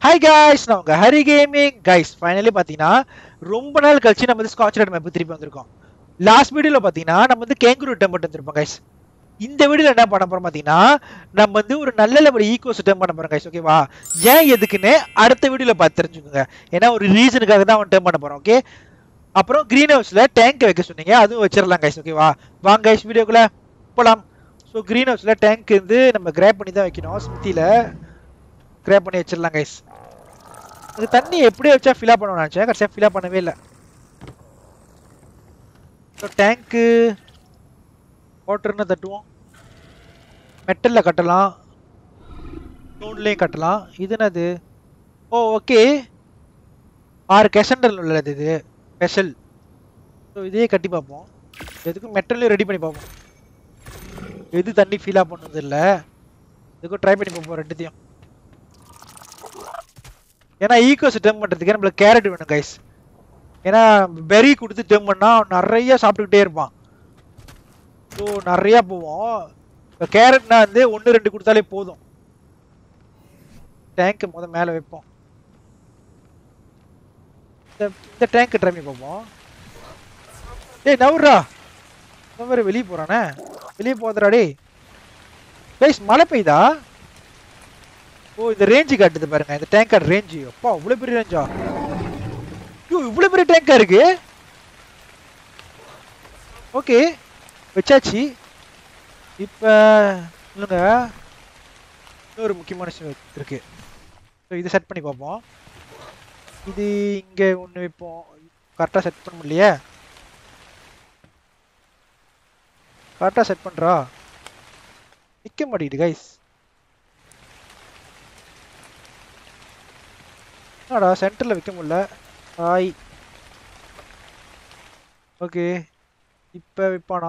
Hi guys நான் உங்க Hari gaming guys finally பார்த்தீங்கன்னா ரொம்ப நாள் கழிச்சு நம்ம வந்து ஸ்காட்ச் ரைட் மேப் திருப்பி வந்திருக்கோம் லாஸ்ட் வீடியோவில் பார்த்தீங்கன்னா நம்ம வந்து கேங்குரு டெம்பிள் வந்திருப்போம் கைஸ் இந்த வீடியோவில் என்ன பண்ண போறோம் பார்த்தீங்கன்னா நம்ம வந்து ஒரு நல்ல லெவல் ஈகோ சிஸ்டம் பண்ண போறோம் கைஸ் ஓகேவா ஏன் எதுக்குன்னு அடுத்த வீடியோவில் பார்த்து தெரிஞ்சுக்கோங்க ஏன்னா ஒரு ரீசனுக்காக தான் அவன் டேர்ம் பண்ண போறோம் ஓகே அப்புறம் க்ரீன் ஹவுஸில் டேங்க் வைக்க சொன்னீங்க அதுவும் வச்சிடலாம் கைஸ் ஓகேவா வாங்க கைஸ் வீடியோக்குள்ள போகலாம் ஸோ க்ரீன் ஹவுஸில் டேங்க் வந்து நம்ம கிராப் பண்ணி தான் வைக்கணும் ஸ்மித்தியில் கிராப் பண்ணி வச்சிடலாம் கைஸ் அது தண்ணி எப்படி வச்சா ஃபில்அப் பண்ண நினச்சேன் கடைசியாக ஃபில்அப் பண்ணவே இல்லை ஸோ டேங்க்கு வாட்டர்னு தட்டுவோம் மெட்டலில் கட்டலாம் ஸ்டோன்லேயும் கட்டலாம் இது என்னது ஓ ஓகே ஆறு கெசண்டல் உள்ளது இது ஸ்பெஷல் ஸோ இதையே கட்டி பார்ப்போம் எதுக்கும் மெட்டல்லையும் ரெடி பண்ணி பார்ப்போம் எது தண்ணி ஃபீலாக பண்ணது இல்லை எதுக்கும் ட்ரை பண்ணி பார்ப்போம் ரெண்டுத்தையும் ஏன்னா ஈகோஸ் டேர்ம் பண்ணுறதுக்கு நம்மளுக்கு கேரட் வேணும் கைஸ் ஏன்னா பெரி கொடுத்து டேர்ம் பண்ணால் நிறைய சாப்பிட்டுக்கிட்டே இருப்பான் ஸோ நிறையா போவோம் இப்போ கேரட்னா வந்து ஒன்று ரெண்டு கொடுத்தாலே போதும் டேங்க்கு முத மேலே வைப்போம் இந்த இந்த டேங்க் ட்ரை பண்ணி பார்ப்போம் டேய் நவுறா இந்த மாதிரி வெளியே போகிறானே வெளியே போதுடா டேய் கைஸ் மழை பெய்யுதா ஓ இந்த ரேஞ்சு காட்டுது பாருங்க இந்த டேங்க் கார்டு ரேஞ்சு அப்பா இவ்வளோ பெரிய ரேஞ்சா ஐயோ இவ்வளோ பெரிய டேங்கா இருக்கு ஓகே வச்சாச்சு இப்போ இல்லைங்க இன்னொரு முக்கியமான விஷயம் இருக்கு ஸோ இதை செட் பண்ணி பார்ப்போம் இது இங்கே ஒன்று வைப்போம் கரெக்டாக செட் பண்ண முடியலையே கரெக்டாக செட் பண்ணுறா நிற்க மாட்டேங்குது கைஸ் என்னடா சென்டரில் வைக்க முடியல ஹாய் ஓகே இப்போ வைப்பானா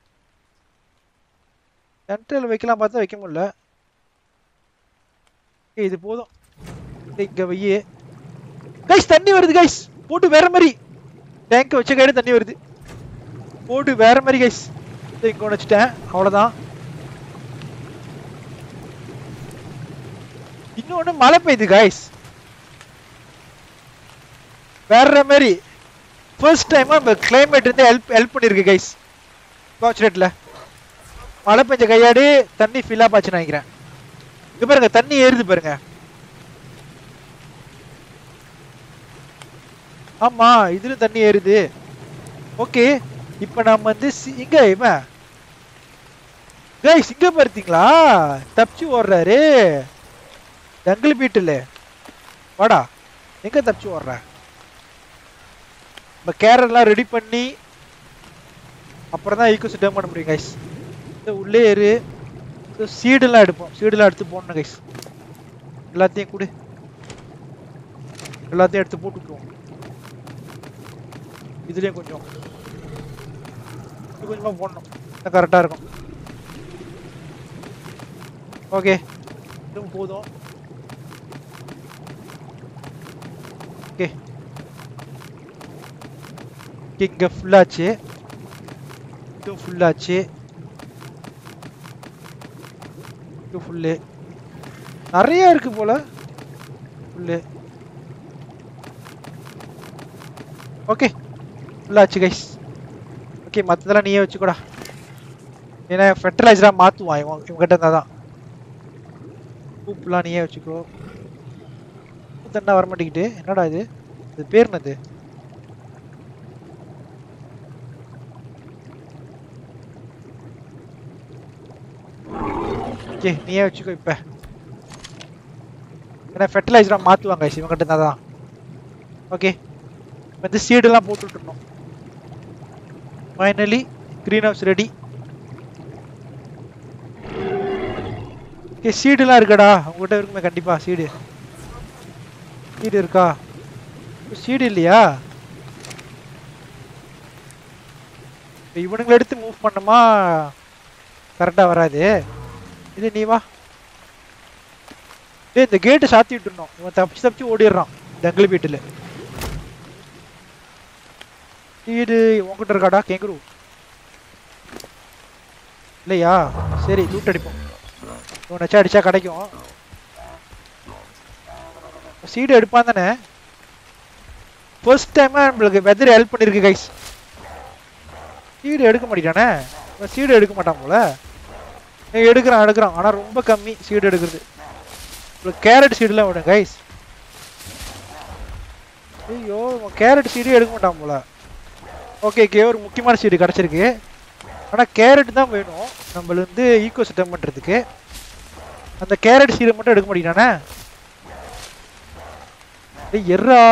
சென்டரில் வைக்கலாம் பார்த்தா வைக்க முடியல ஏய் இது போதும் இங்கே வையே கைஸ் தண்ணி வருது கைஸ் போட்டு வேற மாதிரி டேங்க் வச்ச கையில தண்ணி வருது போட்டு வேற மாதிரி கைஸ் இங்கே ஒன்று வச்சுட்டேன் அவ்வளோதான் இன்னொன்று மழை பெய்யுது கைஸ் வேற மாதிரி ஃபர்ஸ்ட் டைமா நம்ம கிளைமேட் வந்து ஹெல்ப் ஹெல்ப் பண்ணிருக்கு கைஸ் காச்சுரேட்ல மழை பெஞ்ச கையாடி தண்ணி ஃபில் ஆச்சுன்னு நினைக்கிறேன் இது பாருங்க தண்ணி ஏறுது பாருங்க ஆமா இதுல தண்ணி ஏறுது ஓகே இப்போ நம்ம வந்து சி- இங்க இவன் கைஸ் இங்க பார்த்தீங்களா தப்பிச்சு ஓடுறாரு ஜங்கிள் பீட்டில் வாடா எங்க தப்பிச்சு ஓடுற நம்ம கேரட்லாம் ரெடி பண்ணி அப்புறம் தான் ஈக்கோ டேர்ம் பண்ண முடியும் கைஸ் இந்த உள்ளே ஏறு இந்த சீடெல்லாம் எடுப்போம் சீடெல்லாம் எடுத்து போடணும் கைஸ் எல்லாத்தையும் கொடு எல்லாத்தையும் எடுத்து போட்டுக்குவோம் இதுலேயும் கொஞ்சம் இது கொஞ்சமாக போடணும் கரெக்டாக இருக்கும் ஓகே இதுவும் போதும் ஓகே இங்கே ஃபுல்லாச்சு இதுவும் ஃபுல்லாச்சு இது ஃபுல்லு நிறைய இருக்கு போல ஃபுல்லு ஓகே ஃபுல்லாச்சு கைஸ் ஓகே மற்றதெல்லாம் நீயே வச்சுக்கூடா ஏன்னா ஃபெர்டிலைசராக மாற்றுவான் இவன் இவங்ககிட்ட இருந்தால் தான் பூப்புலாம் நீயே வச்சுக்கோ தண்ணா வர மாட்டேங்கிட்டு என்னடா இது இது பேர் என்னது ஓகே நீயே வச்சுக்கோ இப்போ ஏன்னா ஃபெர்டிலைசராக மாற்றுவாங்க இவங்ககிட்ட இருந்தால் தான் ஓகே வந்து சீடெல்லாம் போட்டு விட்டுருணும் finally greenhouse ready okay சீடுலாம் இருக்காடா உங்ககிட்ட இருக்குமே கண்டிப்பா சீடு சீடு இருக்கா சீடு இல்லையா இப்ப இவனுங்களை எடுத்து மூவ் பண்ணமா கரெக்டா வராது இது நீ வா டேய் இந்த கேட்டு சாத்தி விட்டுருணும் இவன் தப்பிச்சு தப்பிச்சு ஓடிடுறான் ஜங்கிள் வீட்டில் சீடு உங்ககிட்ட இருக்காடா கேங்குரு இல்லையா சரி லூட் அடிப்போம் இவனை வச்சா அடிச்சா கிடைக்கும் சீடு எடுப்பான் தானே ஃபர்ஸ்ட் டைமாக நம்மளுக்கு வெதர் ஹெல்ப் பண்ணியிருக்கு கைஸ் சீடு எடுக்க மாட்டேங்கிறானே சீடு எடுக்க மாட்டான் போல ஏய், எடுக்கிறான் எடுக்கிறான் ஆனால் ரொம்ப கம்மி சீடு எடுக்கிறது உங்களுக்கு கேரட் சீடுலாம் விடும் கைஸ் ஐயோ கேரட் சீடு எடுக்க மாட்டான் போல ஓகே ஓகே ஒரு முக்கியமான சீடு கிடச்சிருக்கு ஆனால் கேரட் தான் வேணும் நம்மள வந்து ஈக்கோ சிஸ்டம் பண்ணுறதுக்கு அந்த கேரட் சீடை மட்டும் எடுக்க மாட்டேங்கிறானே டேய் எர்ரா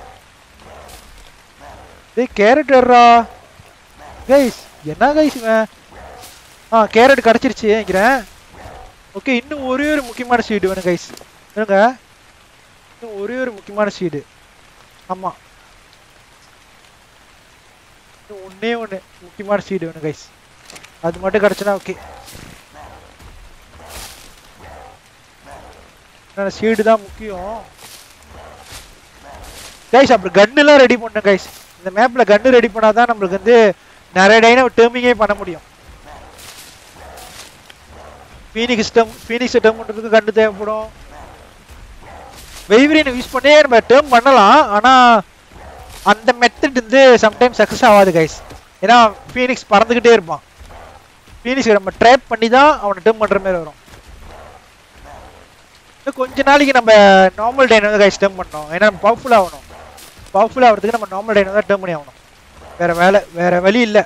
டேய் கேரட் எர்ரா கைஸ் என்ன கைஸ் இவன் ஆ கேரட் கிடச்சிருச்சு நினைக்கிறேன் ஓகே இன்னும் ஒரே ஒரு முக்கியமான சீடு வேணும் கைஸ் வேணுங்க இன்னும் ஒரே ஒரு முக்கியமான சீடு ஆமாம் இன்னும் ஒண்ணே ஒன்று முக்கியமான சீடு வேணும் கைஸ் அது மட்டும் கிடச்சுனா ஓகே சீடு தான் முக்கியம் கைஸ் அப்புறம் கன்னுலாம் ரெடி பண்ணணும் கைஸ் இந்த மேப்பில் கன்னு ரெடி பண்ணாதான் நம்மளுக்கு வந்து நிறைய டைன டேர்மிங்கே பண்ண முடியும் ஃபீனிக்ஸ் டேர்ம் ஃபீனிக்ஸ் டேர்ம் பண்ணுறதுக்கு கண்டு தேவைப்படும் வெய்வரியனை யூஸ் பண்ணி நம்ம டேர்ம் பண்ணலாம் ஆனால் அந்த மெத்தட் வந்து சம்டைம்ஸ் சக்ஸஸ் ஆகாது கைஸ் ஏன்னா ஃபீனிக்ஸ் பறந்துக்கிட்டே இருப்பான் ஃபீனிக்ஸ் நம்ம ட்ராப் பண்ணி தான் அவனை டேர்ம் பண்ணுற மாதிரி வரும் இன்னும் கொஞ்ச நாளைக்கு நம்ம நார்மல் டைன் வந்து கைஸ் டேர்ம் பண்ணோம் ஏன்னா நம்ம பவர்ஃபுல் ஆகணும் பவர்ஃபுல் ஆகிறதுக்கு நம்ம நார்மல் டைன் தான் டேர்ம் பண்ணி ஆகணும் வேற வேலை வேற வழி இல்லை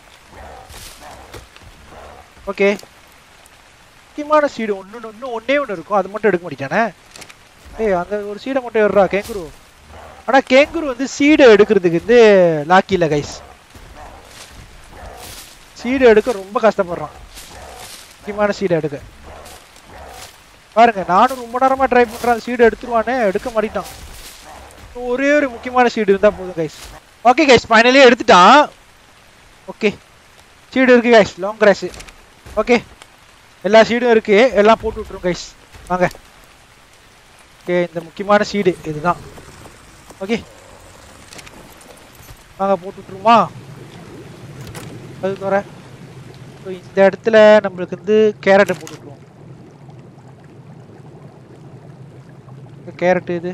ஓகே முக்கியமான சீடு ஒன்று இன்னும் ஒன்றே ஒன்று இருக்கும் அது மட்டும் எடுக்க மாட்டேங்கானே ஏய் அந்த ஒரு சீடை மட்டும் எடுறா கேங்குரு ஆனால் கேங்குரு வந்து சீடை எடுக்கிறதுக்கு வந்து லாக்கி இல்லை கைஸ் சீடு எடுக்க ரொம்ப கஷ்டப்படுறான் முக்கியமான சீடை எடுக்க பாருங்க நானும் ரொம்ப நேரமா ட்ரை பண்றேன் சீடு எடுத்துருவானே எடுக்க மாட்டிட்டான் ஒரே ஒரு முக்கியமான சீடு இருந்தா போதும் கைஸ் ஓகே கைஸ் ஃபைனலி எடுத்துட்டான் ஓகே சீடு இருக்கு கைஸ் லாங் கிராஸ் ஓகே எல்லா சீடும் இருக்கு எல்லாம் போட்டு விட்டுரும் கைஸ் வாங்க ஓகே இந்த முக்கியமான சீடு இதுதான் ஓகே வாங்க போட்டு விட்டுருமா அது தவிர ஸோ இந்த இடத்துல நம்மளுக்கு வந்து கேரட்டை போட்டு விட்டுருவோம் கேரட் இது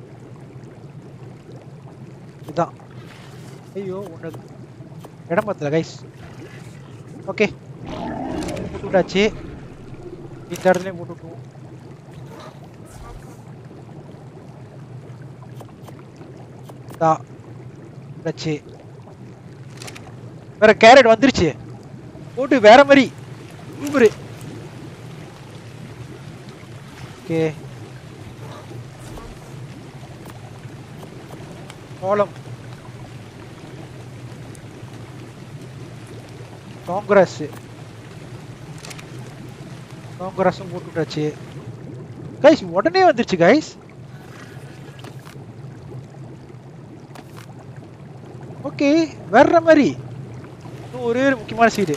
இதுதான் ஐயோ ஒன்று இடம் பத்தல கைஸ் ஓகே போட்டு விட்டாச்சு இந்த இடத்துலையும் போட்டு விட்டுருவோம் தா விட்டாச்சு வேற கேரட் வந்துருச்சு போட்டு வேற மாதிரி சூப்பரு ஓகே கோலம் காங்கிரஸ் காங்கிரஸும் போட்டு விட்டாச்சு கைஸ் உடனே வந்துருச்சு கைஸ் ஓகே வர்ற மாதிரி இன்னும் ஒரே ஒரு முக்கியமான சீடு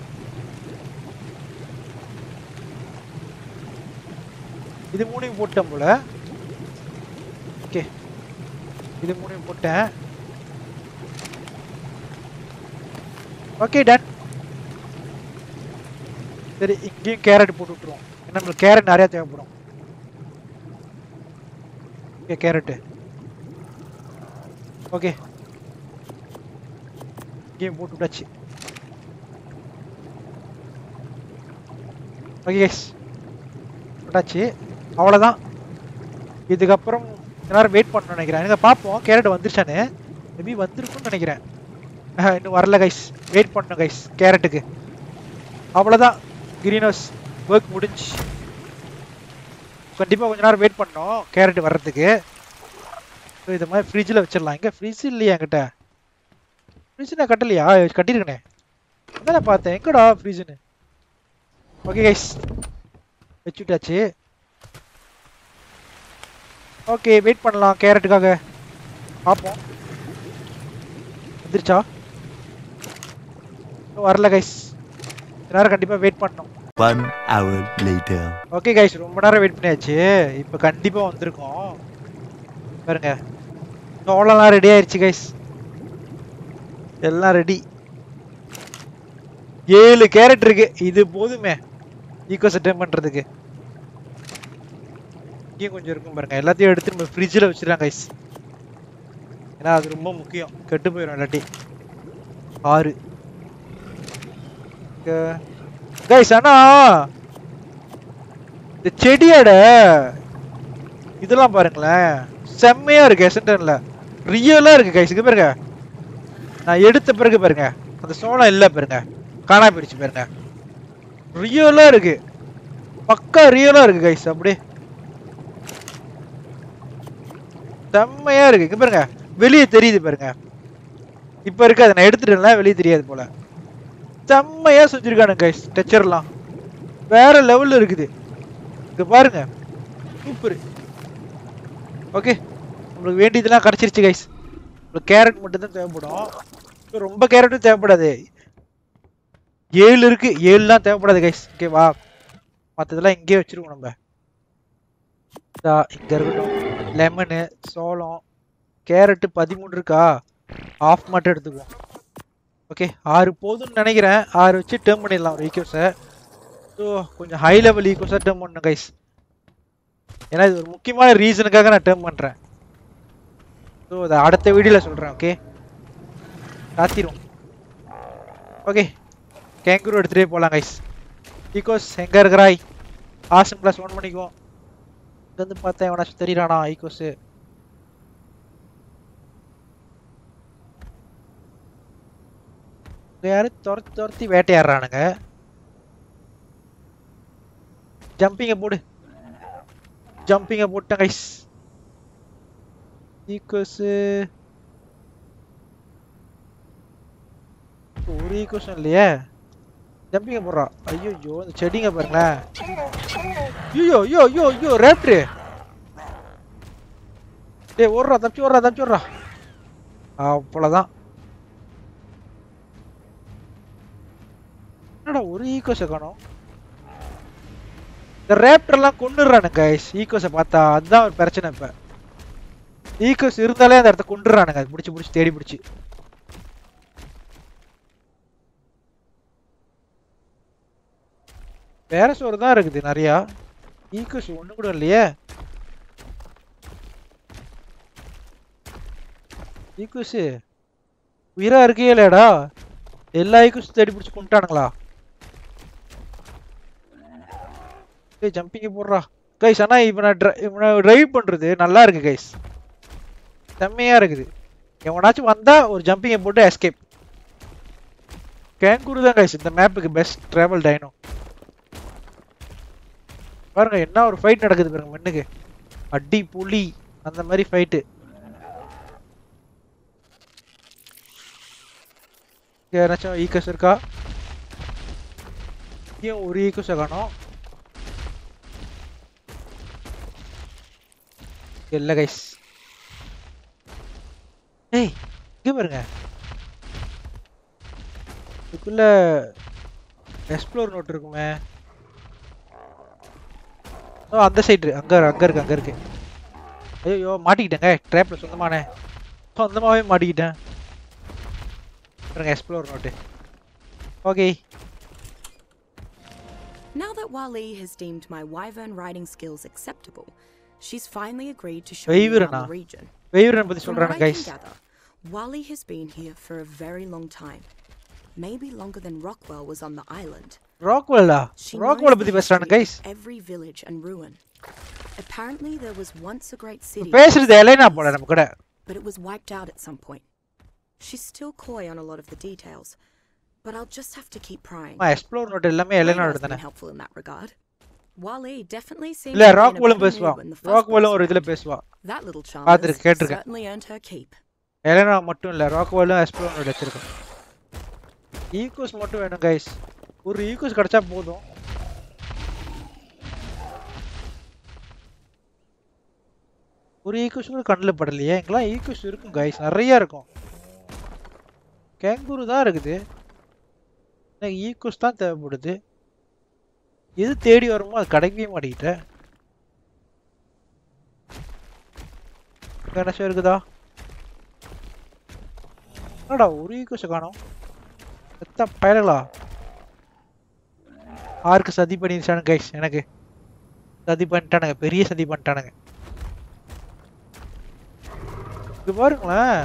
இது மூணையும் போட்டேன் போல ஓகே இது மூணையும் போட்டேன் ஓகே டன் சரி இங்கேயும் கேரட் போட்டு விட்டுருவோம் ஏன்னா நம்மளுக்கு கேரட் நிறைய தேவைப்படும் ஓகே கேரட்டு ஓகே இங்கேயும் போட்டு விட்டாச்சு ஓகே கேஸ் போட்டாச்சு அவ்வளோதான் இதுக்கப்புறம் எல்லாரும் வெயிட் பண்ணணும்னு நினைக்கிறேன் எனக்கு பார்ப்போம் கேரட் வந்துருச்சானு மேபி வந்திருக்கும்னு நினைக்கிறேன் ஆஹ், இன்னும் வரல கைஸ் வெயிட் பண்ணணும் கைஸ் கேரட்டுக்கு அவ்வளோதான் கிரீன் ஹவுஸ் ஒர்க் முடிஞ்சு கண்டிப்பாக கொஞ்ச நேரம் வெயிட் பண்ணோம் கேரட் வர்றதுக்கு ஸோ இது மாதிரி ஃப்ரிட்ஜில் வச்சிடலாம் இங்கே ஃப்ரிட்ஜ் இல்லையா என்கிட்ட ஃப்ரிட்ஜ் நான் கட்டலையா கட்டியிருக்கனே அதான் நான் பார்த்தேன் எங்கடா ஃப்ரிட்ஜுன்னு ஓகே கைஸ் வச்சுட்டாச்சு ஓகே வெயிட் பண்ணலாம் கேரட்டுக்காக பார்ப்போம் வந்துருச்சா இன்னும் வரல கைஸ் நேரம் கண்டிப்பாக வெயிட் பண்ணணும் One hour later. Okay guys ரொம்ப நேரம் வெயிட் பண்ணியாச்சு இப்போ கண்டிப்பாக வந்திருக்கோம் பாருங்க சோளம்லாம் ரெடி ஆயிடுச்சு கைஸ் எல்லாம் ரெடி ஏழு கேரட் இருக்கு இது போதுமே ஈக்கோ செட்டம் பண்றதுக்கு இங்கேயும் கொஞ்சம் இருக்கும் பாருங்க எல்லாத்தையும் எடுத்து நம்ம ஃப்ரிட்ஜில் வச்சிடலாம் கைஸ் ஏன்னா அது ரொம்ப முக்கியம் கெட்டு போயிடும் இல்லாட்டி ஆறு கைஸ் ஆனா இந்த செடியோட இதெல்லாம் பாருங்களேன் செம்மையா இருக்கு எசன்டன்ல ரியலா இருக்கு கைஸ் இங்க பாருங்க நான் எடுத்த பிறகு பாருங்க அந்த சோளம் இல்ல பாருங்க காணா போயிடுச்சு பாருங்க ரியலா இருக்கு பக்கா ரியலா இருக்கு கைஸ் அப்படியே செம்மையா இருக்கு இங்க பாருங்க வெளியே தெரியுது பாருங்க இப்ப இருக்காது நான் எடுத்துட்டேன்ல வெளியே தெரியாது போல செம்மையா செஞ்சிருக்கானு கைஸ் டச்சர்லாம் வேற லெவல்ல இருக்குது இங்க பாருங்க சூப்பர் ஓகே உங்களுக்கு வேண்டியதெல்லாம் கிடைச்சிருச்சு கைஸ் உங்களுக்கு கேரட் மட்டும் தான் தேவைப்படும் இப்ப ரொம்ப கேரட்டும் தேவைப்படாது ஏழு இருக்கு ஏழுலாம் தேவைப்படாது கைஸ் ஓகேவா மற்றதெல்லாம் இங்கேயே வச்சிருவோம் நம்ம இதா இங்க இருக்கட்டும் லெமனு சோளம் கேரட்டு பதிமூணு இருக்கா ஆஃப் மட்டும் எடுத்துக்குவோம் ஓகே ஆறு போதும்னு நினைக்கிறேன் ஆறு வச்சு டேர்ம் பண்ணிடலாம் ஒரு ஈக்கோஸை ஸோ கொஞ்சம் ஹை லெவல் ஈக்கோஸாக டேர்ம் பண்ணணும் கைஸ் ஏன்னா இது ஒரு முக்கியமான ரீசனுக்காக நான் டேர்ம் பண்ணுறேன் ஸோ அதை அடுத்த வீடியோவில் சொல்கிறேன் ஓகே காத்திரும் ஓகே கேங்குரு எடுத்துகிட்டே போகலாம் கைஸ் ஈக்கோஸ் எங்கே இருக்கிறாய் ஆசன் ப்ளஸ் ஒன் பண்ணிக்குவோம் இங்கேருந்து பார்த்தா எவனாச்சும் தெரியறானா ஈக்கோஸு யாரும் துரத்தி துரத்தி வேட்டையாடுறானுங்க ஜம்பிங்க போடு ஜம்பிங்க போட்டேன் கைஸ் ஈக்குவஸ் ஒரு ஈக்குவஸும் இல்லையே ஜம்பிங்க போடுறா ஐயோ ஐயோ இந்த செடிங்க பாருங்களேன் ஐயோ ஐயோ ஐயோ ஐயோ ரேப்ட்ரு டேய் ஓடுறா தப்பிச்சு ஓடுறா தப்பிச்சு ஓடுறா அவ்வளோதான் என்னடா ஒரு ஈக்கோஸை காணோம் இந்த ரேப்டர்லாம் கொண்டுடுறானுங்க கைஸ் ஈக்கோஸை பார்த்தா அதுதான் ஒரு பிரச்சனை இப்போ ஈக்கோஸ் இருந்தாலே அந்த இடத்த கொண்டுடுறானுங்க அது பிடிச்சி பிடிச்சி தேடி பிடிச்சி வேற சோறு தான் இருக்குது நிறையா ஈக்கோஸ் ஒன்று கூட இல்லையே ஈக்கோஸு உயிரா இருக்கே இல்லையாடா எல்லா ஈக்கோஸ் தேடி பிடிச்சி கொண்டுட்டானுங்களா ஏய் ஜம்பிங்க போடுறா கைஸ் ஆனா இப்போ நான் இவனை டிரைவ் பண்றது நல்லா இருக்கு கைஸ் செம்மையா இருக்குது எவனாச்சும் வந்தா ஒரு ஜம்பிங்கை போட்டு எஸ்கேப் கேங்கூரு தான் கைஸ் இந்த மேப்புக்கு பெஸ்ட் டிராவல் டைனோ பாருங்க என்ன ஒரு ஃபைட் நடக்குது பாருங்க மண்ணுக்கு அடி புலி அந்த மாதிரி ஃபைட்டு யாராச்சும் ஈக்கஸ் இருக்கா இங்கேயும் ஒரு ஈக்கஸை காணோம் இல்ல கைஸ் ஏய் இங்க பாருங்க இதுக்குள்ள எக்ஸ்ப்ளோர் நோட் இருக்குமே ஓ அந்த சைடு அங்க அங்க இருக்கு அங்க இருக்கு ஐயோ மாட்டிக்கிட்டேங்க ட்ராப்ல சொந்தமானே சொந்தமாவே மாட்டிக்கிட்டேன் பாருங்க explore note okay Now that Wali has deemed my wyvern riding skills acceptable, she's finally agreed to show me around Wyvern-ஆ? the region. வெயிரன் பத்தி From what சொல்றானு I can guys gather, Wally has been here for a very long time. Maybe longer than Rockwell was on the island. ராக்வெல்லா She ராக்வெல்ல knows பத்தி the பேசுறானு history guys of every village and ruin. Apparently, there was once a great city, பேசுறது எலைனா போல நம்ம கூட but it was wiped out at some point. She's still coy on a lot of the details, but I'll just have to keep prying. Explore note எல்லாமே Helena Radio's தானே been helpful in that regard. Wally definitely seems இல்ல to be in a ராக்வெல்லும் better பேசுவா mood in the first ராக்வெல்லும் ஒரு place. இதுல பேசுவா That little charm பார்த்திருக்கேன், கேட்டிருக்கேன். certainly earned her keep. Helena மட்டும் இல்ல ராக்வெல்லும் எக்ஸ்ப்ளோர் நோட் வச்சிருக்கோம் ஈகோஸ் மட்டும் வேணும் கைஸ் ஒரு ஈகோஸ் கிடைச்சா போதும் ஒரு ஈகோஸ் கூட கண்ணில் படலையே எங்கெல்லாம் ஈகோஸ் இருக்கும் கைஸ் நிறைய இருக்கும் கேங்கூரு தான் இருக்குது எனக்கு ஈகோஸ் தான் தேவைப்படுது எது தேடி வருமோ அது கிடைக்கவே மாட்டேங்கிட்ட கணேஷம் இருக்குதா என்னடா ஒரு ஈகோஸை காணோம் எத்த பயலங்களா ஆருக்கு சதி பண்ணிருச்சானு கைஸ் எனக்கு சதி பண்ணிட்டானுங்க பெரிய சதி பண்ணிட்டானுங்க இது பாருங்களேன்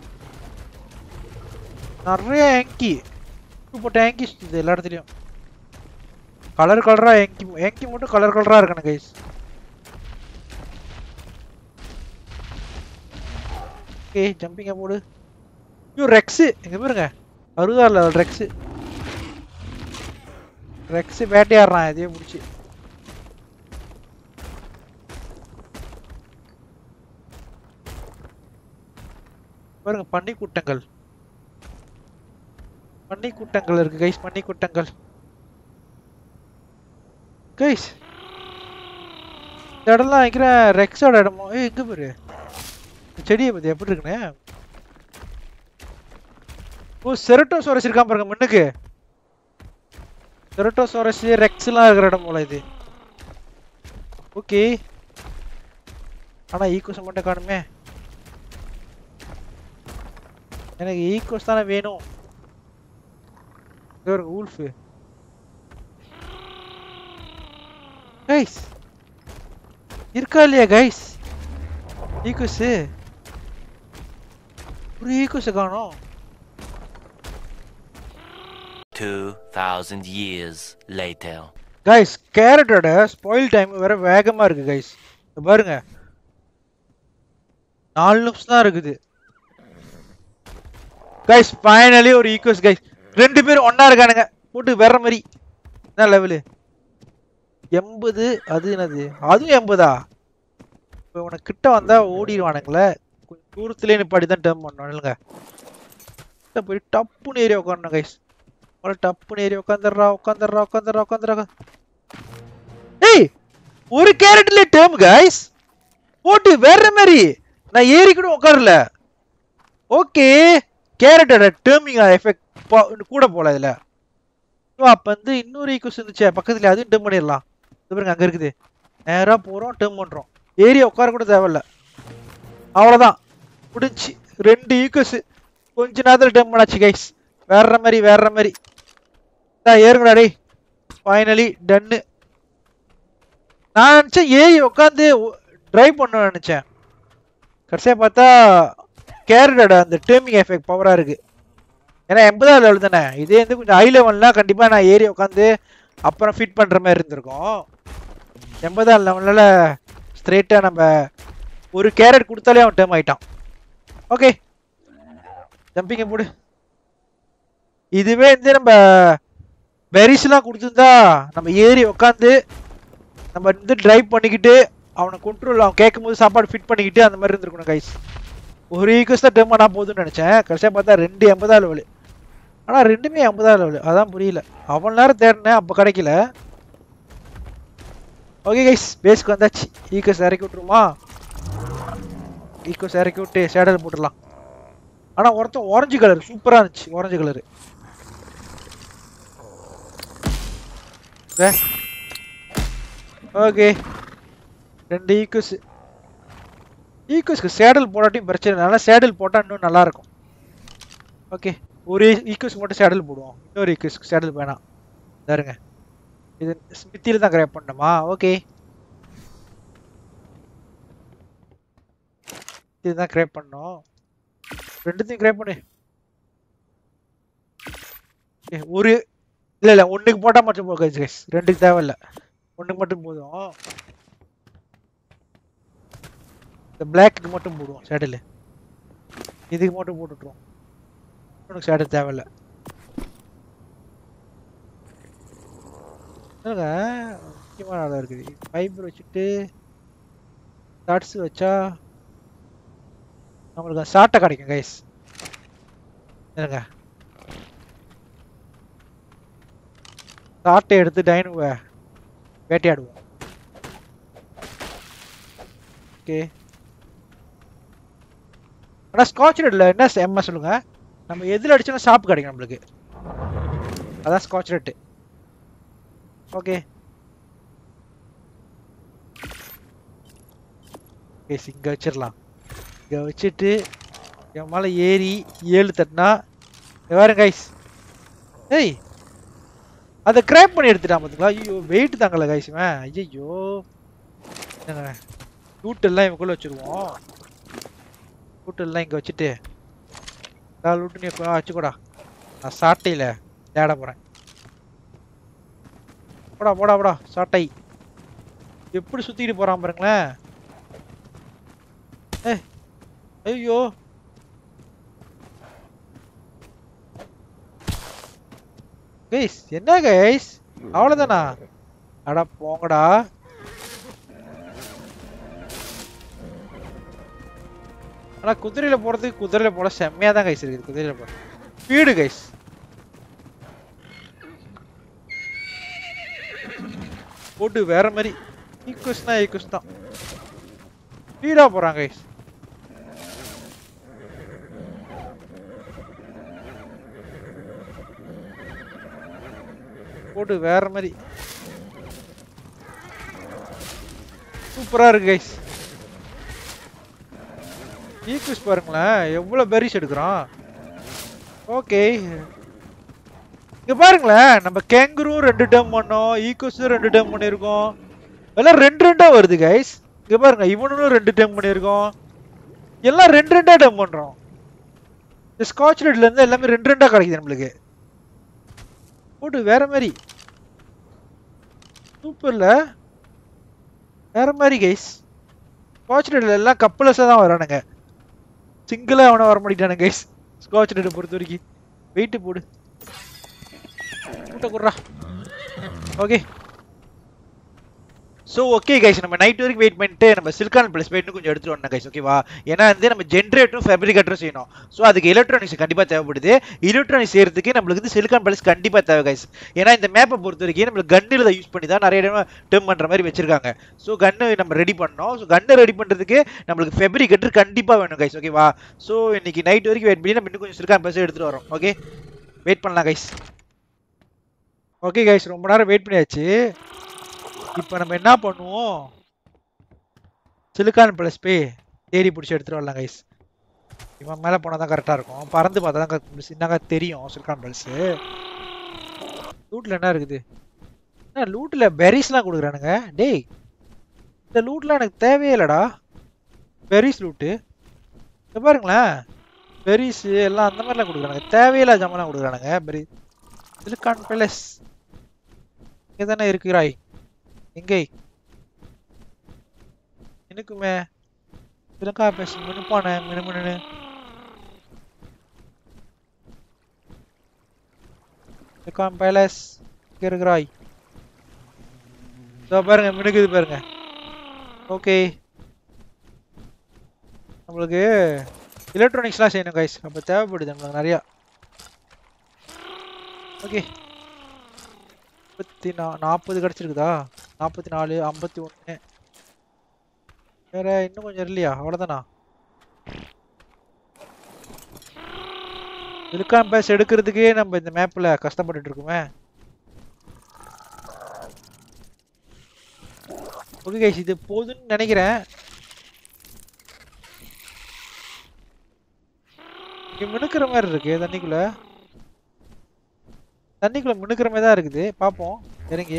நிறைய ஏங்கி போட்ட ஏங்கி இது எல்லா இடத்துலயும் கலர் கலரா ஏங்கி ஏங்கி மட்டும் கலர் கலரா இருக்கணும் கைஸ் ஓகே ஜம்பிங்க போடு ஐயோ ரெக்ஸு எங்க பாருங்க அறுபதாறு லெவல் ரெக்ஸு ரெக்ஸு வேட்டையாடுறான் இதையே பிடிச்சி பாருங்க பன்னி கூட்டங்கள் பன்னி கூட்டங்கள் இருக்கு கைஸ் பன்னி கூட்டங்கள் கைஸ் இந்த இடம்லாம் வைக்கிற ரெக்ஸோட இடமோ ஏய் எங்க பாரு இந்த செடியை பத்தி எப்படி இருக்குண்ணே ஓ செரட்டோசோரஸ் இருக்கான் பாருங்க முன்னுக்கு செரட்டோசோரஸ் ரெக்ஸ்லாம் இருக்கிற இடம் போல இது ஓகே ஆனா ஈக்கோஸ் மட்டும் காணுமே எனக்கு ஈக்கோஸ் தானே வேணும் இது ஒரு ஊல்ஃபு கைஸ் இருக்கா இல்லையா கைஸ் ஈக்கோஸு ஒரு ஈக்கோஸை காணோம் 2,000 years later. கைஸ் கேரட்டோட ஸ்பாயில் டைம் வேற வேகமா இருக்கு கைஸ் பாருங்க நாலு நிமிஷம் தான் இருக்குது கைஸ் ஃபைனலி ஒரு ஈக்குவஸ் கைஸ் ரெண்டு பேரும் ஒண்ணா இருக்கானுங்க போட்டு வேற மாதிரி என்ன லெவலு எண்பது அது என்னது அதுவும் எண்பதா இப்போ உனக்கு கிட்ட வந்தா ஓடிடுவானுங்களே கொஞ்சம் தூரத்துலேயே நிப்பாடி தான் டேர்ம் பண்ணணுங்க கிட்ட போய் டப்புன்னு ஏறி உட்காரணும் கைஸ் ஒரு டப்புன்னு ஏறி உட்காந்துடுறா உட்காந்துடுறா உட்காந்துடுறா உட்காந்துடுறா ஏய் ஒரு கேரட்ல டேர்ம் கைஸ் போட்டு வேற மாதிரி நான் ஏறி கூட உட்காரல ஓகே கேரட்டோட டேர்மிங் எஃபெக்ட் கூட போல இதுல ஓ, அப்ப வந்து இன்னொரு ஈக்குவஸ் இருந்துச்சே பக்கத்துல அதுவும் டேர்ம் பண்ணிடலாம் இது பாருங்க அங்க இருக்குது நேரா போறோம் டேர்ம் பண்றோம் ஏறி உட்கார கூட தேவையில்ல அவ்வளவுதான் முடிஞ்சு ரெண்டு ஈக்குவஸ் கொஞ்ச நேரத்துல டேர்ம் பண்ணாச்சு கைஸ் வேற மாதிரி வேற மாதிரி இந்தா ஏறுங்கடா டேய் ஃபைனலி டன்னு நான் நினச்சேன் ஏறி உட்காந்து ட்ரைவ் பண்ண நினச்சேன் கடைசியாக பார்த்தா கேரட்டோட அந்த டேர்மிங் எஃபெக்ட் பவராக இருக்கு ஏன்னா எண்பதாவது லெவல் தானே இதே வந்து கொஞ்சம் ஹை லெவல்னால் கண்டிப்பாக நான் ஏறி உட்காந்து அப்புறம் ஃபிட் பண்ணுற மாதிரி இருந்திருக்கும் எண்பதாவது லெவலில் ஸ்ட்ரெயிட்டாக நம்ம ஒரு கேரட் கொடுத்தாலே அவன் டேர்ம் ஆயிட்டான் ஓகே ஜம்பிங்க போடு இதுவே வந்து நம்ம பெரிஸ்லாம் கொடுத்துருந்தா நம்ம ஏறி உட்காந்து நம்ம வந்து டிரைவ் பண்ணிக்கிட்டு அவனை கண்ட்ரோல் அவன் கேட்கும்போது சாப்பாடு ஃபிட் பண்ணிக்கிட்டு அந்த மாதிரி இருந்திருக்கணும் கைஸ் ஒரு ஈக்குவஸ் தான் டேர்ம் ஆனால் போதும்னு நினச்சேன் கடைசியாக பார்த்தா ரெண்டு எண்பதா லெவலு ஆனால் ரெண்டுமே எண்பதா லெவலு அதான் புரியல அவன் நேரம் தேடினேன் அப்போ கிடைக்கல ஓகே கைஸ் பேஸ்க்கு வந்தாச்சு ஈக்குவஸ் இறக்கி விட்ருமா ஈக்குவஸ் இறக்கி விட்டு சேடல் போட்டுடலாம் ஆனால் ஒருத்தன் orange கலர் சூப்பராக இருந்துச்சு orange கலரு ஓகே ரெண்டு ஈக்குவஸ் ஈக்குவஸ்க்கு சேடல் போடாட்டியும் பிரச்சனை இல்லை ஆனால் சேடல் போட்டால் இன்னும் நல்லா இருக்கும் ஓகே ஒரு ஈக்குவஸ் மட்டும் சேடல் போடுவோம் இன்னொரு ஈக்குவஸ்க்கு சேடல் வேணாம் பாருங்க இது ஸ்மித்தியில் தான் கிராப் பண்ணணுமா ஓகே இதுதான் கிராப் பண்ணோம் ரெண்டுத்தையும் கிராப் பண்ணு Okay, ஒரு இல்ல இல்ல ஒண்ணுக்கு போட்டா மட்டும் போதும் guys, guys. ரெண்டுக்கு தேவையில்ல ஒண்ணுக்கு மட்டும் போதும் இந்த பிளாக்கு மட்டும் போடுவோம் சேடல் இதுக்கு மட்டும் போட்டுட்டுருவோம் உனக்கு சேடல் தேவையில்ல என்னங்க முக்கியமான ஆளா இருக்குது ஃபைபர் வச்சுட்டு ஷார்ட்ஸ் வச்சா நம்மளுக்கு ஷார்ட்டை கிடைக்கும் கைஸ் என்னங்க ஷார்ட்டை எடுத்து டைனுவை வேட்டையாடுவோம் ஓகே ஆனால் ஸ்காட்ச் ரெட்டில் என்ன எம்மா சொல்லுங்க நம்ம எதில் அடிச்சாலும் ஷாப் கிடைக்கும் நம்மளுக்கு அதான் ஸ்காட்ச் ரெட்டு ஓகே ஓகே இங்கே வச்சிடலாம் இங்கே வச்சுட்டு என் மேலே ஏறி ஏழு தட்டினா வேறு கைஸ் ஏய் அதை கிராப் பண்ணி எடுத்துட்டான் பார்த்துங்களா ஐயோ வெயிட் தாங்கல கைஸ் இவன் ஐயோ லூட் எல்லாம் இவக்குள்ள வச்சிருவோம் லூட் எல்லாம் இங்க வச்சுட்டு எல்லா லூட்டு நீ வச்சுக்கூடா நான் சாட்டையில தேட போறேன் போடா போடா போடா சாட்டை எப்படி சுத்திட்டு போறான் பாருங்களேன் ஏ ஐயோ கைஸ் என்ன கைஸ் அவ்வளவுதானா அட போங்கடா ஆனா குதிரையில போறதுக்கு குதிரையில போட செம்மையா தான் கைஸ் இருக்குது குதிரையில போற ஸ்பீடு கைஸ் போட்டு வேற மாதிரி ஈக்குவஸ்னா ஈக்குவஸ் தான் ஸ்பீடா போறாங்க கைஸ் போட்டு வேற மாதிரி சூப்பரா இருக்கு கைஸ் ஈக்குவஸ் பாருங்களேன் எவ்வளவு பெரிஸ் எடுக்கிறான் ஓகே இங்க பாருங்களேன் நம்ம கேங்குரும் ரெண்டு டம் பண்ணோம் ஈக்குவஸும் ரெண்டு டம் பண்ணியிருக்கோம் எல்லாம் ரெண்டு ரெண்டா வருது கைஸ் இங்க பாருங்க இவனும் ரெண்டு டம் பண்ணியிருக்கோம் எல்லாம் ரெண்டு ரெண்டா டம் பண்றோம் இந்த ஸ்காட்ச் ரெட்ல இருந்து எல்லாமே ரெண்டு ரெண்டா கிடைக்குது நம்மளுக்கு போட்டு வேற மாதிரி சூப்பர்ல வேற மாதிரி கைஸ் ஸ்காட்ச் ரெட்ல எல்லாம் கப்பலஸா தான் வரானுங்க சிங்கிளா அவனை வர மாட்டேங்கிறானுங்க கைஸ் ஸ்காட்ச் ரெட்டை பொறுத்த வரைக்கும் வெயிட் போடு கூட்ட குடுறா ஓகே ஸோ ஓகே கைஸ் நம்ம நைட் வரைக்கும் வெயிட் பண்ணிட்டு நம்ம சிலிக்கான் ப்ளஸ் போயிட்டு கொஞ்சம் எடுத்துட்டு வரணும் கைஸ் ஓகேவா ஏன்னா வந்து நம்ம ஜென்ரேட்டரும் ஃபேப்ரிகேட்டரும் செய்யணும் ஸோ அதுக்கு எலக்ட்ரானிக்ஸ் கண்டிப்பாக தேவைப்படுது எலக்ட்ரானிக்ஸ் செய்யறதுக்கு நம்மளுக்கு வந்து சிலிக்கான் ப்ளஸ் கண்டிப்பாக தேவை கைஸ் ஏன்னா இந்த மேப்பை பொறுத்த வரைக்கும் நம்மளுக்கு கன்னில் தான் யூஸ் பண்ணி தான் நிறைய இடம் டேர்ம் பண்ணுற மாதிரி வச்சிருக்காங்க ஸோ கன்னு நம்ம ரெடி பண்ணோம் ஸோ கன்னை ரெடி பண்ணுறதுக்கு நம்மளுக்கு ஃபேப்ரிகேட்டர் கண்டிப்பாக வேணும் கைஸ் ஓகேவா ஸோ இன்னைக்கு நைட் வரைக்கும் வெயிட் பண்ணி நம்ம இன்னும் கொஞ்சம் சிலிக்கான் ப்ளஸ் எடுத்துட்டு வரோம் ஓகே வெயிட் பண்ணலாம் கைஸ் ஓகே கைஸ் ரொம்ப நேரம் வெயிட் பண்ணியாச்சு இப்போ நம்ம என்ன பண்ணுவோம் சிலிக்கான் ப்ளஸ் போய் தேடி பிடிச்சி எடுத்துட்டு வரலாம் கைஸ் இவன் மேலே போனால் தான் கரெக்டாக இருக்கும் பறந்து பார்த்தா தான் சின்னங்க தெரியும் சிலிக்கான் ப்ளஸ்ஸு லூட்டில் என்ன இருக்குது என்ன லூட்டில் பெரிஸ்லாம் கொடுக்குறானுங்க டேய் இந்த லூட்லாம் எனக்கு தேவையே இல்லைடா பெரிஸ் லூட்டு இங்க பாருங்களேன் பெரிஸ் எல்லாம் அந்த மாதிரிலாம் கொடுக்குறானுங்க தேவையில்லாத ஜாமெல்லாம் கொடுக்குறானுங்க பெரி சிலிக்கான் பேலஸ் இங்கே தானே இருக்கிறாய் எங்கே எனக்குமே சிலக்கா பேசி மினுப்பானே மினுமினு சிலிக்கான் பேலஸ் இங்கே இருக்கிறாய் இதோ பாருங்க மினுக்குது பாருங்க ஓகே நம்மளுக்கு எலக்ட்ரானிக்ஸ்லாம் செய்யணும் கைஸ் அப்போ தேவைப்படுது நம்மளுக்கு நிறையா ஓகே முப்பத்தி நா நாற்பது கிடச்சிருக்குதா நாற்பத்தி நாலு ஐம்பத்தி ஒன்று வேற இன்னும் கொஞ்சம் இல்லையா அவ்வளோதானா சிலிக்கான் பேஸ் எடுக்கிறதுக்கே நம்ம இந்த மேப்பில் கஷ்டப்பட்டுட்டு இருக்கோமே ஓகே கைஸ் இது போதும்னு நினைக்கிறேன் இங்க மினுக்கிற மாதிரி இருக்கு தண்ணிக்குள்ள தண்ணிக்குள்ள மினுக்கிற மாதிரி தான் இருக்குது பார்ப்போம் இறங்கி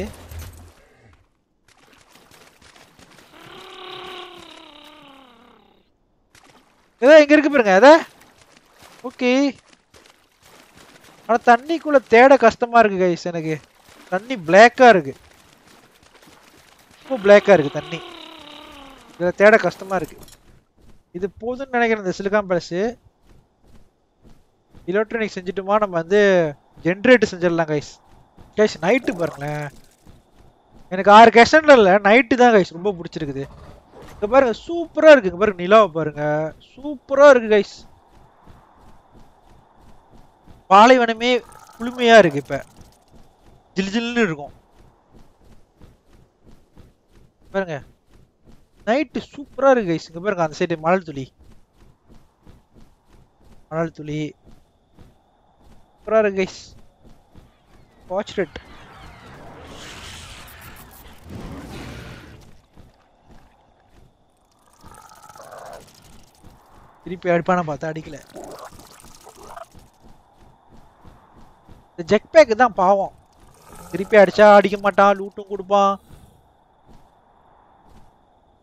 ஏதோ இங்க இருக்கு பாருங்க அத ஓகே ஆனா தண்ணிக்குள்ள தேட கஷ்டமா இருக்கு கைஸ் எனக்கு தண்ணி பிளாக்கா இருக்கு ரொம்ப பிளாக்கா இருக்கு தண்ணி இதுல தேட கஷ்டமா இருக்கு இது போதும்னு நினைக்கிறேன் இந்த சிலிக்கான் பேலஸ் எலக்ட்ரானிக் செஞ்சுட்டுமா நம்ம வந்து ஜென்ரேட்டர் செஞ்சிடலாம் கைஸ் கைஸ் நைட்டு பாருங்களேன் எனக்கு ஆறு கெஷன்ல இல்லை நைட்டு தான் கைஸ் ரொம்ப பிடிச்சிருக்குது இங்க பாருங்க சூப்பரா இருக்கு இங்க பாருங்க நிலாவை பாருங்க சூப்பரா இருக்கு கைஸ் பாலைவனமே குளுமையா இருக்கு இப்ப ஜில் ஜில்னு இருக்கும் பாருங்க நைட்டு சூப்பரா இருக்கு கைஸ் இங்க பாருங்க அந்த சைடு மணல் துளி மணல் துளி சூப்பரா இருக்கு கைஸ் வாட்ச் இட் திருப்பி அடிப்பான பார்த்தா அடிக்கல இந்த ஜெக் பேக் தான் பாவம் திருப்பி அடிச்சா அடிக்க மாட்டான் லூட்டும் கொடுப்பான்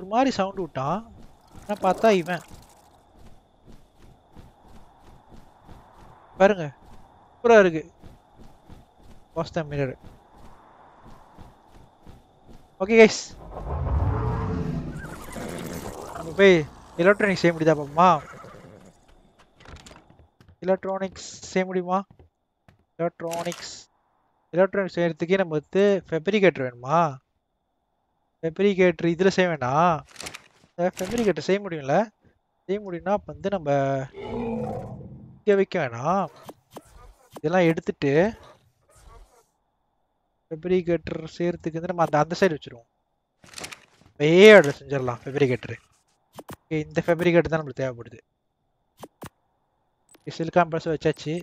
ஒரு மாதிரி சவுண்ட் விட்டான் நான் பார்த்தா இவன் பாருங்க சூப்பரா இருக்கு was the mirror okay guys நம்ம போய் எலக்ட்ரானிக்ஸ் செய்ய முடியுதா பாப்போமா எலக்ட்ரானிக்ஸ் செய்ய முடியுமா எலக்ட்ரானிக்ஸ் எலக்ட்ரானிக்ஸ் செய்யறதுக்கே நம்ம வந்து ஃபெப்ரிகேட்டர் வேணுமா ஃபெப்ரிகேட்டர் இதில் செய்ய வேண்டாம் ஃபெப்ரிகேட்டர் செய்ய முடியும்ல செய்ய முடியும்னா அப்போ வந்து நம்ம இங்கே வைக்க வேணாம் இதெல்லாம் எடுத்துட்டு ஃபெப்ரிகேட்டர் செய்யறதுக்கு வந்து நம்ம அந்த அந்த சைடு வச்சிருவோம் வே ஆர்டர் செஞ்சிடலாம் ஃபெப்ரிகேட்டர் இந்த ஃபெப்ரிகேட்டர் தான் நம்மளுக்கு தேவைப்படுது சிலிக்கான் ப்ளஸ் வச்சாச்சு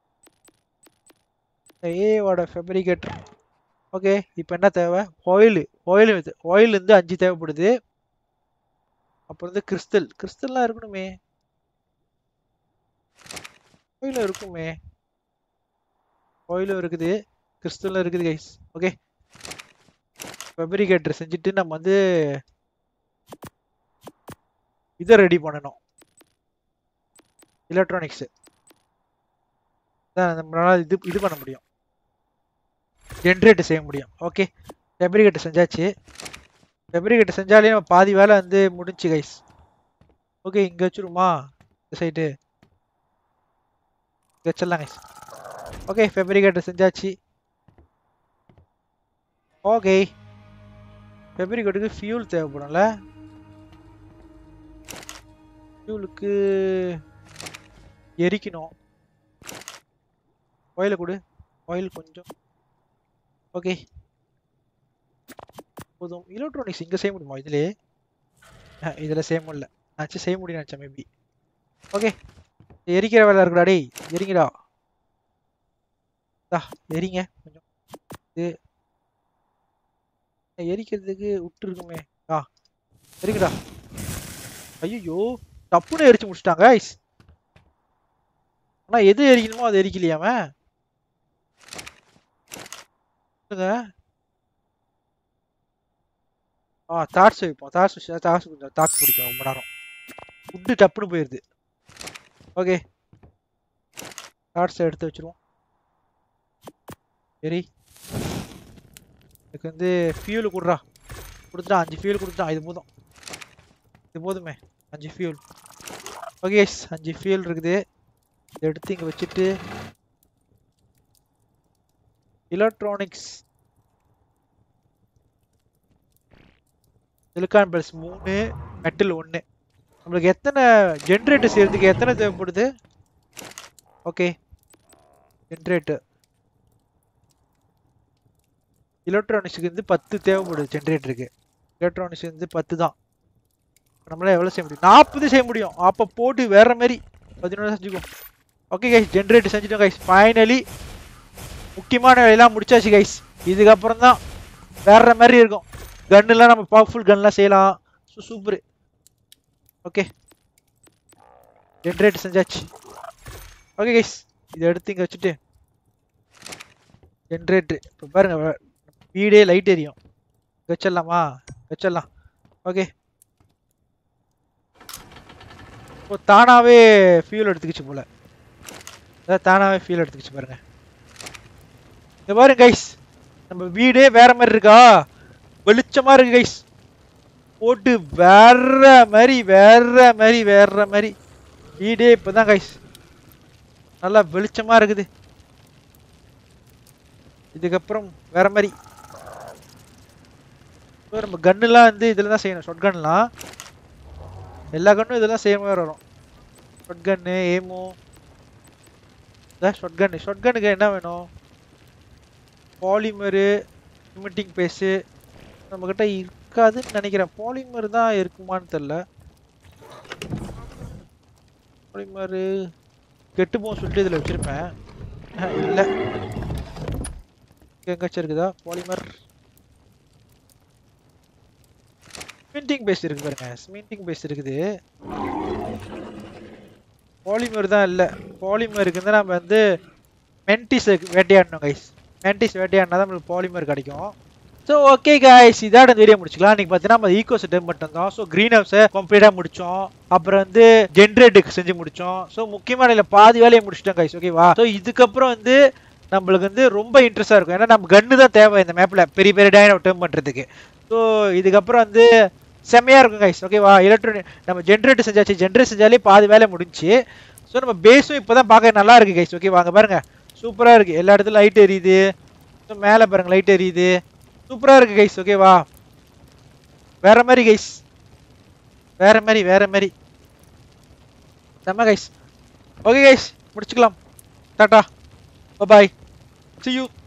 ஏவோட ஃபெப்ரிகேட்டர் ஓகே இப்போ என்ன தேவை ஆயில் ஆயில் ஆயில் வந்து அஞ்சு தேவைப்படுது அப்புறம் வந்து கிறிஸ்டல் கிறிஸ்டல்லாம் இருக்கணுமே ஆயிலும் இருக்குமே ஆயிலும் இருக்குது கிறிஸ்டலும் இருக்குது கைஸ் ஓகே ஃபெப்ரிகேட்டர் செஞ்சுட்டு நம்ம வந்து இதை ரெடி பண்ணணும் எலக்ட்ரானிக்ஸு தான் நம்மளால இது இது பண்ண முடியும் ஜென்ரேட் செய்ய முடியும் ஓகே ஃபெப்ரிகேட்டர் செஞ்சாச்சு ஃபெப்ரிகேட்டர் செஞ்சாலே நம்ம பாதி வேலை வந்து முடிஞ்சு கைஸ் ஓகே இங்கே வச்சுருமா இந்த சைடு இங்கே வச்சிடலாம் கைஸ் ஓகே ஃபெப்ரிகேட்டர் செஞ்சாச்சு ஓகே ஃபெப்ரிகேட்டுக்கு ஃபியூல் தேவைப்படும்ல ஃபியூலுக்கு எரிக்கணும் ஆயிலை கொடு ஆயில் கொஞ்சம் ஓகே போதும் எலக்ட்ரானிக்ஸ் இங்கே செய்ய முடியுமா இதிலே இதில் செய்ய முடியல ஆச்சு செய்ய முடியும் நினச்சேன் மேபி ஓகே எரிக்கிற வேலை இருக்குடா டேய் எரிங்கடா தா எரிங்க கொஞ்சம் இது எரிக்கிறதுக்கு விட்டு இருக்குமே ஆ எரிங்கடா ஐயோ டப்புன்னு எரிச்சு முடிச்சிட்டாங்க ஐஸ் ஆனால் எது எரிக்கணுமோ அது எரிக்கலையாம ஆ தாட்ஸ் வைப்போம் தாட்ஸ் வச்சு தாட்ஸ் கொஞ்சம் தாக்கு பிடிக்கும் ரொம்ப நேரம் ஃபுட்டு டப்புன்னு போயிடுது ஓகே தாட்ஸை எடுத்து வச்சிருவோம் சரி இதுக்கு வந்து ஃபியூல் கொடுறா கொடுத்துட்டான் அஞ்சு ஃபியூல் கொடுத்துட்டான் இது போதும் இது போதுமே அஞ்சு ஃபியூல் ஓகே அஞ்சு ஃபியூல் இருக்குது இதை எடுத்து இங்கே வச்சுட்டு எலக்ட்ரானிக்ஸ் சிலிக்கான் பெல்ஸ் மூணு மெட்டல் ஒன்று நம்மளுக்கு எத்தனை ஜென்ரேட்டர் செய்யறதுக்கு எத்தனை தேவைப்படுது ஓகே ஜென்ரேட்டர் எலக்ட்ரானிக்ஸுக்கு வந்து பத்து தேவைப்படுது ஜென்ரேட்டருக்கு எலக்ட்ரானிக்ஸ் வந்து பத்து தான் நம்மளால எவ்வளோ செய்ய முடியும் நாற்பது செய்ய முடியும் அப்போ போட்டு வேற மாதிரி பதினொன்று செஞ்சுக்கோ ஓகே கைஸ் ஜென்ரேட்டர் செஞ்சுட்டோம் கைஸ் ஃபைனலி முக்கியமான வேலையெல்லாம் முடிச்சாச்சு கைஸ் இதுக்கப்புறம் தான் வேற மாதிரி இருக்கும் கன்னுலாம் நம்ம பவர்ஃபுல் கன்லாம் செய்யலாம் ஸோ சூப்பர் ஓகே ஜென்ரேட்டர் செஞ்சாச்சு ஓகே கைஸ் இதை எடுத்து இங்கே வச்சுட்டு ஜென்ரேட்டர் இப்போ பாருங்க வ- வீடே லைட் எரியும் வச்சிடலாமா வச்சிடலாம் ஓகே இப்போ தானாவே ஃபியூல் எடுத்துக்கிச்சு போல அதான் தானாவே ஃபியூல் எடுத்துக்கிச்சு பாருங்க இங்க பாருங்க கைஸ் நம்ம வீடே வேற மாதிரி இருக்கா வெளிச்சமா இருக்கு கைஸ் போட்டு வேற மாதிரி வேற மாதிரி வேற மாதிரி வீடே இப்பதான் கைஸ் நல்லா வெளிச்சமா இருக்குது இதுக்கப்புறம் வேற மாதிரி இப்போ நம்ம கன்னுலாம் வந்து இதில் தான் செய்யணும் ஷொட் கன்லாம் எல்லா கன்னும் இதெல்லாம் செய்ய மாதிரி வரும் ஷொட் கன்னு ஏமோ ஷொட் கன்னு ஷொட் கன்னுக்கு என்ன வேணும் பாலிமரு சிமெண்டிங் பேஸு நம்மக்கிட்ட இருக்காதுன்னு நினைக்கிறேன் பாலிமர் தான் இருக்குமான்னு தெரில பாலிமரு கெட்டு போகும் சொல்லிட்டு இதில் வச்சுருப்பேன் இல்லை எங்கேயாச்சும் இருக்குதா பாலிமர் சிமெண்டிங் பேஸ் இருக்கு பாருங்க சிமெண்டிங் பேஸ் இருக்குது பாலிமர் தான் இல்லை பாலிமருக்கு வந்து நம்ம வந்து மென்டிஸ் வேட்டையாடணும் கைஸ் மென்டிஸ் வேட்டையாடினா தான் நம்மளுக்கு பாலிமர் கிடைக்கும் ஸோ ஸோ ஓகே காய்ஸ் இதோட இந்த வீடியோ முடிச்சுக்கலாம் இன்னைக்கு பார்த்தீங்கன்னா நம்ம ஈகோ செட்டம் மட்டும் தான் ஸோ க்ரீன் ஹவுஸை கம்ப்ளீட்டாக முடிச்சோம் அப்புறம் வந்து ஜென்ரேட்டுக்கு செஞ்சு முடிச்சோம் ஸோ முக்கியமான இல்லை பாதி வேலையை முடிச்சிட்டோம் கைஸ் ஓகேவா ஸோ இதுக்கப்புறம் வந்து நம்மளுக்கு வந்து ரொம்ப இன்ட்ரெஸ்டாக இருக்கும் ஏன்னா நம்ம கன்று தான் தேவை இந்த மேப்பில் பெரிய பெரிய டைனை டேர்ம் பண்ணுறதுக்கு ஸோ இதுக்கப்புறம் வந்து செம்மையாக இருக்கும் கைஸ் ஓகேவா எலக்ட்ரானிக் நம்ம ஜென்ரேட்டர் செஞ்சாச்சு ஜென்ரேட் செஞ்சாலே பாதி வேலை முடிஞ்சு ஸோ நம்ம பேஸும் இப்போ தான் பார்க்க நல்லா இருக்கு கைஸ் ஓகே வாங்க பாருங்க சூப்பராக இருக்கு எல்லா இடத்துலையும் லைட் எரியுது ஸோ மேலே பாருங்க லைட் எரியுது சூப்பராக இருக்கு கைஸ் ஓகேவா வேற மாதிரி கைஸ் வேற மாதிரி வேற மாதிரி செம்ம கைஸ் ஓகே கைஸ் முடிச்சுக்கலாம் டாட்டா பாய் see you